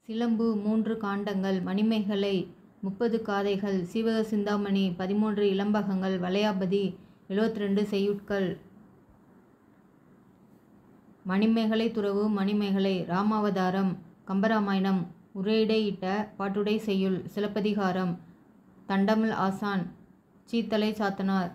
சிலம்பு மூன்று காண்டங்கள் மணிமேகலை முப்பது காதைகள் சீவக சிந்தாமணி பதிமூன்று இலம்பகங்கள் வளையாபதி எழுவத்திரண்டு செய்யுட்கள் மணிமேகலை துறவு மணிமேகலை ராமாவதாரம் கம்பராமாயணம் உரையிடையிட்ட பாட்டுடை செய்யுள் சிலப்பதிகாரம் தண்டமல் ஆசான் சீத்தலை சாத்தனார்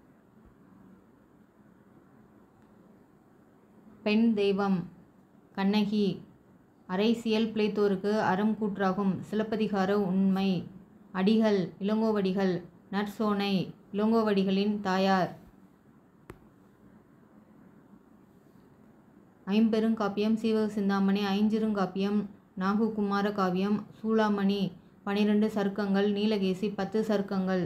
பெண் தெய்வம் கண்ணகி அரைசியல் பிழைத்தோருக்கு அறம் கூற்றாகும் சிலப்பதிகார உண்மை அடிகள் இளங்கோவடிகள் நற்சோனை இளங்கோவடிகளின் தாயார் ஐம்பெருங்காப்பியம் சீவக சிந்தாமணி ஐஞ்சிறுங்காப்பியம் நாகுகுமார காவியம் சூளாமணி பனிரெண்டு சருக்கங்கள் நீலகேசி பத்து சருக்கங்கள்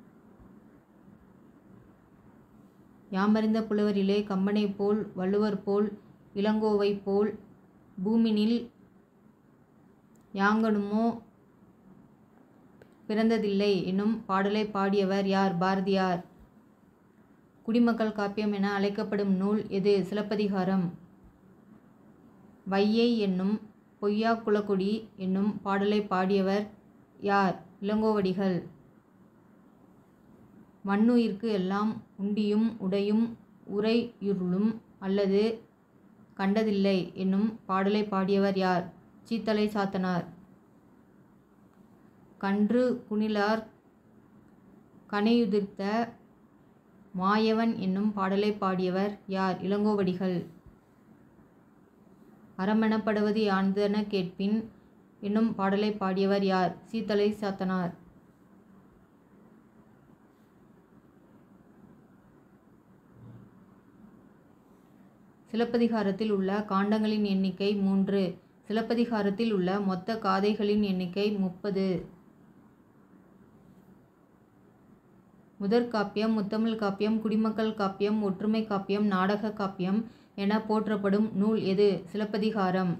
யாமறிந்த புலவரிலே கம்பனை போல் வள்ளுவர் போல் இளங்கோவை போல் பூமினில் யாங்கனுமோ பிறந்ததில்லை என்னும் பாடலை பாடியவர் யார் பாரதியார் குடிமக்கள் காப்பியம் என அழைக்கப்படும் நூல் எது சிலப்பதிகாரம் வையை என்னும் பொய்யா குலக்குடி என்னும் பாடலை பாடியவர் யார் இளங்கோவடிகள் மண்ணுயிர்க்கு எல்லாம் உண்டியும் உடையும் உறையுருளும் அல்லது கண்டதில்லை என்னும் பாடலை பாடியவர் யார் சீத்தலை சாத்தனார் கன்று குணிலார் கனையுதிர்த்த மாயவன் என்னும் பாடலை பாடியவர் யார் இளங்கோவடிகள் அறமெனப்படுவது யாந்தென கேட்பின் என்னும் பாடலை பாடியவர் யார் சீத்தலை சாத்தனார் சிலப்பதிகாரத்தில் உள்ள காண்டங்களின் எண்ணிக்கை மூன்று சிலப்பதிகாரத்தில் உள்ள மொத்த காதைகளின் எண்ணிக்கை முப்பது முதற்காப்பியம் முத்தமிழ் காப்பியம் குடிமக்கள் காப்பியம் ஒற்றுமை காப்பியம் நாடக காப்பியம் என போற்றப்படும் நூல் எது சிலப்பதிகாரம்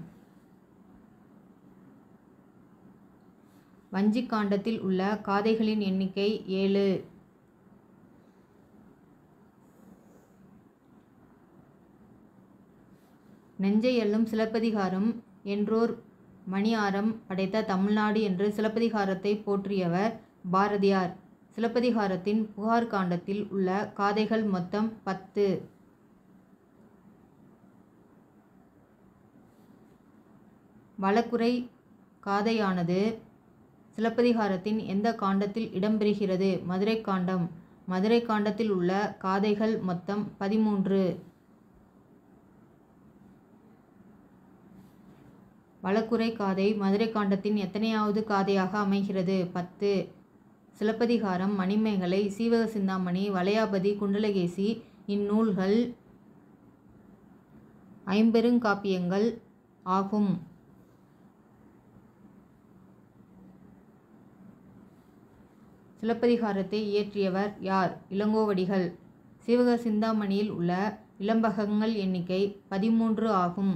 வஞ்சிக் காண்டத்தில் உள்ள காதைகளின் எண்ணிக்கை ஏழு நெஞ்சை எல்லும் சிலப்பதிகாரம் என்றோர் மணியாரம் படைத்த தமிழ்நாடு என்று சிலப்பதிகாரத்தை போற்றியவர் பாரதியார் சிலப்பதிகாரத்தின் புகார் காண்டத்தில் உள்ள காதைகள் மொத்தம் பத்து வழக்குரை காதையானது சிலப்பதிகாரத்தின் எந்த காண்டத்தில் இடம்பெறுகிறது மதுரை காண்டம் மதுரை காண்டத்தில் உள்ள காதைகள் மொத்தம் பதிமூன்று வழக்குரை காதை மதுரை காண்டத்தின் எத்தனையாவது காதையாக அமைகிறது பத்து சிலப்பதிகாரம் மணிமேகலை சீவக சிந்தாமணி வளையாபதி குண்டலகேசி இந்நூல்கள் ஐம்பெருங்காப்பியங்கள் ஆகும் சிலப்பதிகாரத்தை இயற்றியவர் யார் இளங்கோவடிகள் சீவக சிந்தாமணியில் உள்ள இளம்பகங்கள் எண்ணிக்கை பதிமூன்று ஆகும்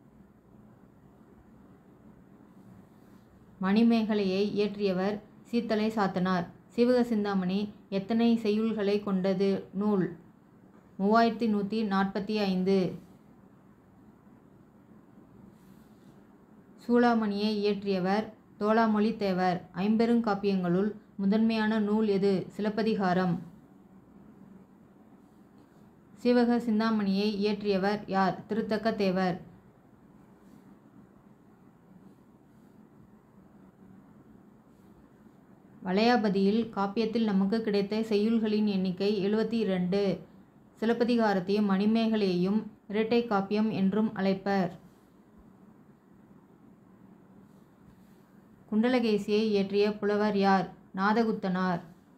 மணிமேகலையை இயற்றியவர் சீத்தலை சாத்தனார் சீவக சிந்தாமணி எத்தனை செய்யுள்களை கொண்டது நூல் மூவாயிரத்தி நூற்றி நாற்பத்தி ஐந்து சூளாமணியை இயற்றியவர் தோளாமொழி தேவர் ஐம்பெருங்காப்பியங்களுள் முதன்மையான நூல் எது சிலப்பதிகாரம் சீவக சிந்தாமணியை இயற்றியவர் யார் திருத்தக்க தேவர் வளையாபதியில் காப்பியத்தில் நமக்கு கிடைத்த செய்யுள்களின் எண்ணிக்கை எழுபத்தி இரண்டு சிலப்பதிகாரத்தையும் மணிமேகலையையும் இரட்டை காப்பியம் என்றும் அழைப்பர் குண்டலகேசியை இயற்றிய புலவர் யார் நாதகுத்தனார்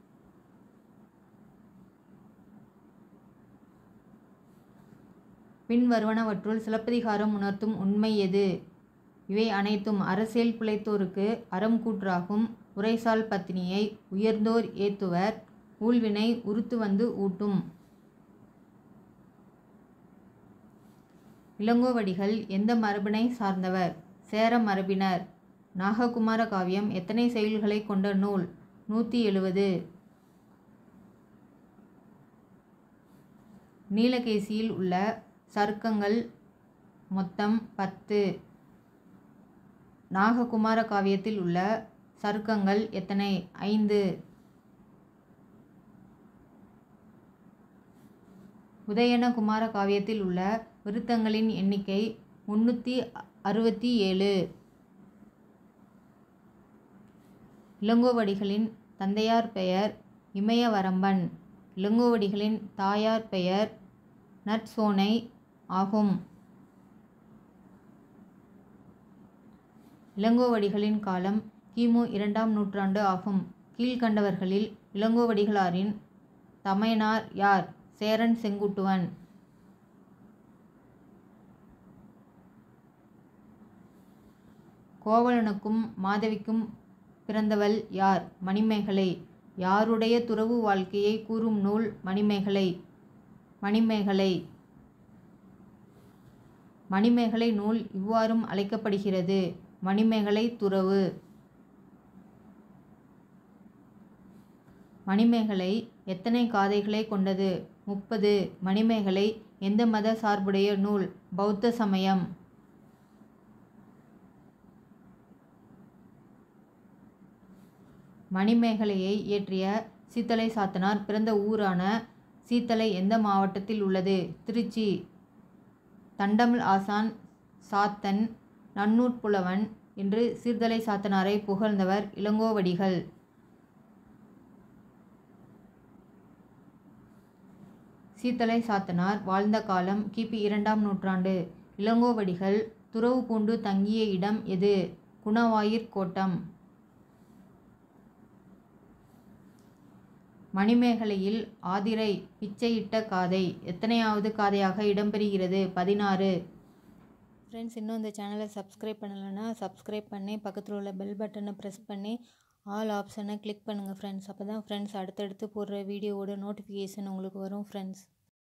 பின்வருவனவற்றுள் சிலப்பதிகாரம் உணர்த்தும் உண்மை எது இவை அனைத்தும் அரசியல் பிழைத்தோருக்கு அறம் கூற்றாகும் உரைசால் பத்தினியை உயர்ந்தோர் ஏத்துவர் ஊழ்வினை உறுத்து வந்து ஊட்டும் இளங்கோவடிகள் எந்த மரபினை சார்ந்தவர் சேர மரபினர் நாககுமார காவியம் எத்தனை செயல்களை கொண்ட நூல் நூற்றி எழுவது நீலகேசியில் உள்ள சருக்கங்கள் மொத்தம் பத்து நாககுமார காவியத்தில் உள்ள சருக்கங்கள் எத்தனை ஐந்து உதயன குமார காவியத்தில் உள்ள விருத்தங்களின் எண்ணிக்கை முன்னூற்றி அறுபத்தி ஏழு இளங்கோவடிகளின் தந்தையார் பெயர் இமயவரம்பன் இளங்கோவடிகளின் தாயார் பெயர் நற்சோனை ஆகும் இளங்கோவடிகளின் காலம் கிமு இரண்டாம் நூற்றாண்டு ஆகும் கீழ்கண்டவர்களில் இளங்கோவடிகளாரின் தமையனார் யார் சேரன் செங்குட்டுவன் கோவலனுக்கும் மாதவிக்கும் பிறந்தவள் யார் மணிமேகலை யாருடைய துறவு வாழ்க்கையை கூறும் நூல் மணிமேகலை மணிமேகலை மணிமேகலை நூல் இவ்வாறும் அழைக்கப்படுகிறது மணிமேகலை துறவு மணிமேகலை எத்தனை காதைகளை கொண்டது முப்பது மணிமேகலை எந்த மத சார்புடைய நூல் பௌத்த சமயம் மணிமேகலையை இயற்றிய சீத்தலை சாத்தனார் பிறந்த ஊரான சீத்தலை எந்த மாவட்டத்தில் உள்ளது திருச்சி தண்டமிழ் ஆசான் சாத்தன் நன்னூற் புலவன் என்று சீர்தலை சாத்தனாரை புகழ்ந்தவர் இளங்கோவடிகள் சீத்தலை சாத்தனார் வாழ்ந்த காலம் கிபி இரண்டாம் நூற்றாண்டு இளங்கோவடிகள் துறவு பூண்டு தங்கிய இடம் எது குணவாயிற் கோட்டம் மணிமேகலையில் ஆதிரை பிச்சையிட்ட காதை எத்தனையாவது காதையாக இடம்பெறுகிறது பதினாறு ஃப்ரெண்ட்ஸ் இன்னும் இந்த சேனலை சப்ஸ்கிரைப் பண்ணலைன்னா சப்ஸ்கிரைப் பண்ணி பக்கத்தில் உள்ள பெல் பட்டனை ப்ரெஸ் பண்ணி ஆல் ஆப்ஷனை கிளிக் பண்ணுங்கள் ஃப்ரெண்ட்ஸ் அப்போ தான் ஃப்ரெண்ட்ஸ் அடுத்தடுத்து போடுற வீடியோவோட நோட்டிஃபிகேஷன் உங்களுக்கு வரும் ஃப்ரெண்ட்ஸ்